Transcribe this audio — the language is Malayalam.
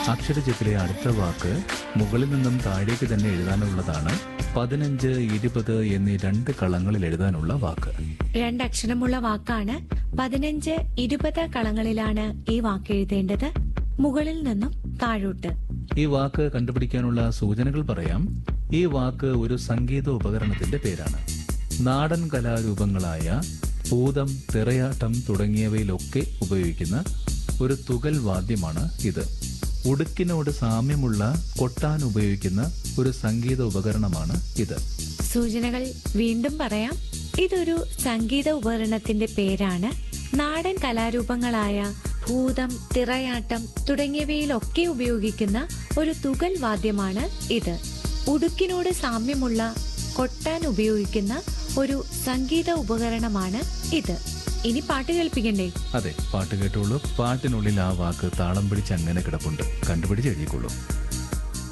അക്ഷരജപ്പിലെ അടുത്ത വാക്ക് മുകളിൽ നിന്നും താഴേക്ക് തന്നെ എഴുതാനുള്ളതാണ് പതിനഞ്ച് ഇരുപത് എന്നീ രണ്ട് കളങ്ങളിൽ എഴുതാനുള്ള വാക്ക് രണ്ടക്ഷരമുള്ള വാക്കാണ് പതിനഞ്ച് ഇരുപത് കളങ്ങളിലാണ് ഈ വാക്ക് എഴുതേണ്ടത് മുകളിൽ നിന്നും താഴോട്ട് ഈ വാക്ക് കണ്ടുപിടിക്കാനുള്ള സൂചനകൾ പറയാം ഈ വാക്ക് ഒരു സംഗീത ഉപകരണത്തിന്റെ പേരാണ് നാടൻ കലാരൂപങ്ങളായ ഭൂതം തിറയാട്ടം തുടങ്ങിയവയിലൊക്കെ ഉപയോഗിക്കുന്ന ഒരു തുകൽ വാദ്യമാണ് ഇത് ഉടുക്കിനോട് സാമ്യമുള്ള കൊട്ടാൻ ഉപയോഗിക്കുന്ന ഒരു സംഗീത ഉപകരണമാണ് ഇത് സൂചനകൾ വീണ്ടും പറയാം ഇതൊരു സംഗീത ഉപകരണത്തിന്റെ പേരാണ് നാടൻ കലാരൂപങ്ങളായ ഭൂതം തിറയാട്ടം തുടങ്ങിയവയിലൊക്കെ ഉപയോഗിക്കുന്ന ഒരു തുകൽ വാദ്യമാണ് ഇത് ഉടുക്കിനോട് സാമ്യമുള്ള കൊട്ടാൻ ഉപയോഗിക്കുന്ന ഒരു സംഗീത ഉപകരണമാണ് ഇത് ഇനി പാട്ട് കേൾപ്പിക്കണ്ടേ അതെ പാട്ട് കേട്ടോളൂ പാട്ടിനുള്ളിൽ ആ വാക്ക് താളം പിടിച്ച് അങ്ങനെ കിടപ്പുണ്ട് കണ്ടുപിടിച്ച് എഴുതിക്കോളൂ